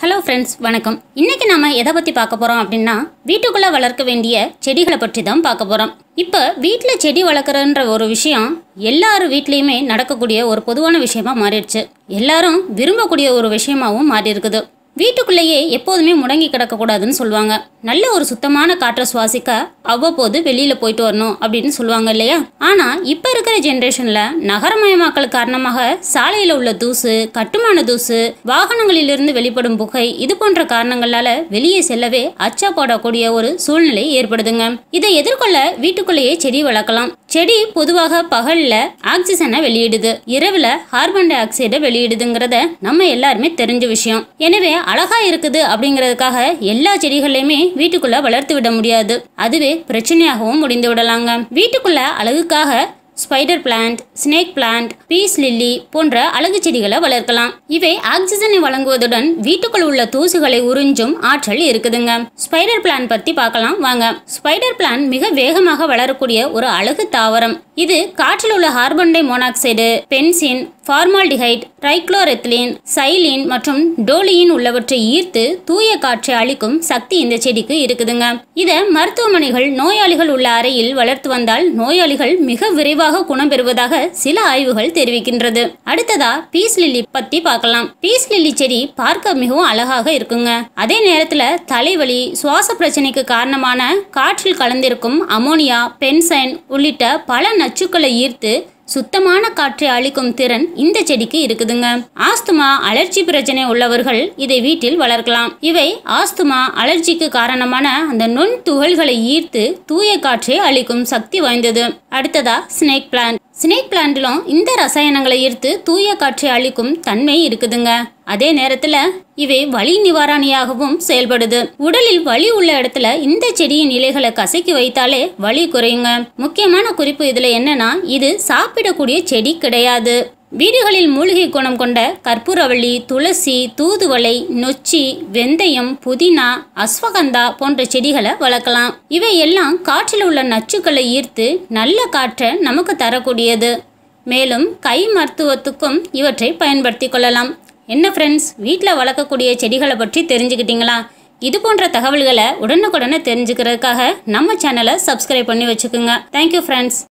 hello friends வணக்கம் இன்னைக்கு நாம எதை பத்தி பார்க்க போறோம் அப்படின்னா வீட்டுக்குள்ள வளர்க்க வேண்டிய செடிகளை பற்றி தான் பார்க்க போறோம் இப்போ வீட்டில் செடி வளர்க்குறன்ற ஒரு விஷயம் எல்லார் வீட்லேயுமே நடக்கக்கூடிய ஒரு பொதுவான விஷயமா மாறிடுச்சு எல்லாரும் விரும்பக்கூடிய ஒரு விஷயமாவும் மாறி இருக்குது வீட்டுக்குள்ளேயே எப்போதுமே முடங்கி கிடக்கக்கூடாதுன்னு சொல்லுவாங்க நல்ல ஒரு சுத்தமான காற்றை சுவாசிக்க அவ்வப்போது வெளியில போயிட்டு வரணும் அப்படின்னு சொல்லுவாங்க இல்லையா ஆனா இப்ப இருக்கிற ஜெனரேஷன்ல நகரமயமாக்கல் காரணமாக சாலையில உள்ள தூசு கட்டுமான தூசு வாகனங்களிலிருந்து வெளிப்படும் புகை இது போன்ற காரணங்களால வெளியே செல்லவே அச்சா போடக்கூடிய ஒரு சூழ்நிலை ஏற்படுதுங்க இதை எதிர்கொள்ள வீட்டுக்குள்ளேயே செடி வளர்க்கலாம் செடி பொதுவாக பகல்ல ஆக்சிஜனை வெளியிடுது இரவுல கார்பன் டை ஆக்சைடை வெளியிடுதுங்கிறத நம்ம எல்லாருமே தெரிஞ்ச விஷயம் எனவே அழகா இருக்குது அப்படிங்கிறதுக்காக எல்லா செடிகளையுமே வீட்டுக்குள்ள வளர்த்து விட முடியாது அதுவே பிரச்சனையாகவும் முடிந்து விடலாங்க வீட்டுக்குள்ள அழகுக்காக spider plant snake plant peace lily போன்ற அழகு செடிகளை வளர்க்கலாம் இவை ஆக்சிஜனை வழங்குவதுடன் வீட்டுக்குள் உள்ள தூசுகளை உறிஞ்சும் ஆற்றல் இருக்குதுங்க ஸ்பைடர் பிளான் பத்தி பார்க்கலாம் வாங்க ஸ்பைடர் பிளான் மிக வேகமாக வளரக்கூடிய ஒரு அழகு தாவரம் இது காற்றில் உள்ள carbon di monoxide benzene formaldehyde trichloroethylene xylene மற்றும் டோலியின் உள்ளவற்றை ஈர்த்து தூய காற்றை அளிக்கும் சக்தி இந்த செடிக்கு இருக்குதுங்க இத மருத்துவமனைகள் நோயாளிகள் உள்ள அறையில் வளர்த்து வந்தால் நோயாளிகள் மிக விரைவாக குணம் பெறுவதாக சில ஆய்வுகள் தெரிவிக்கின்றது அடுத்ததா பீஸ் லில்லி பத்தி பார்க்கலாம் பீஸ் லில்லி செடி பார்க்க மிகவும் அழகாக இருக்குங்க அதே நேரத்துல தலைவலி சுவாச பிரச்சனைக்கு காரணமான காற்றில் கலந்திருக்கும் அமோனியா பென்சைன் உள்ளிட்ட பல நச்சுக்களை ஈர்த்து சுத்தமான காற்றை அளிக்கும் திறன் இந்த செடிக்கு இருக்குதுங்க ஆஸ்துமா அலர்ஜி பிரச்சனை உள்ளவர்கள் இதை வீட்டில் வளர்க்கலாம் இவை ஆஸ்துமா அலர்ஜிக்கு காரணமான அந்த நுண் துகள்களை ஈர்த்து தூய காற்றை அளிக்கும் சக்தி வாய்ந்தது அடுத்ததா ஸ்னேக் பிளான்ட் ஸ்னேக் பிளான்ட்லும் இந்த ரசாயனங்களை ஈர்த்து தூய காற்றை அளிக்கும் தன்மை இருக்குதுங்க அதே நேரத்துல இவை வலி நிவாரணியாகவும் செயல்படுது உடலில் வலி உள்ள இடத்துல இந்த செடியின் இலைகளை கசக்கி வைத்தாலே வலி குறையுங்க முக்கியமான குறிப்பு இதுல என்னன்னா இது சாப்பிடக்கூடிய செடி கிடையாது வீடுகளில் மூலிகை குணம் கொண்ட கற்பூரவள்ளி துளசி தூதுவளை நொச்சி வெந்தயம் புதினா அஸ்வகந்தா போன்ற செடிகளை வளர்க்கலாம் இவை எல்லாம் காற்றில் உள்ள நச்சுக்களை ஈர்த்து நல்ல காற்றை நமக்கு தரக்கூடியது மேலும் கை மருத்துவத்துக்கும் இவற்றை பயன்படுத்தி கொள்ளலாம் என்ன ஃப்ரெண்ட்ஸ் வீட்டில் வளர்க்கக்கூடிய செடிகளை பற்றி தெரிஞ்சுக்கிட்டீங்களா இது போன்ற தகவல்களை உடனுக்குடனே தெரிஞ்சுக்கிறதுக்காக நம்ம சேனலை சப்ஸ்கிரைப் பண்ணி வச்சுக்கோங்க தேங்க்யூ ஃப்ரெண்ட்ஸ்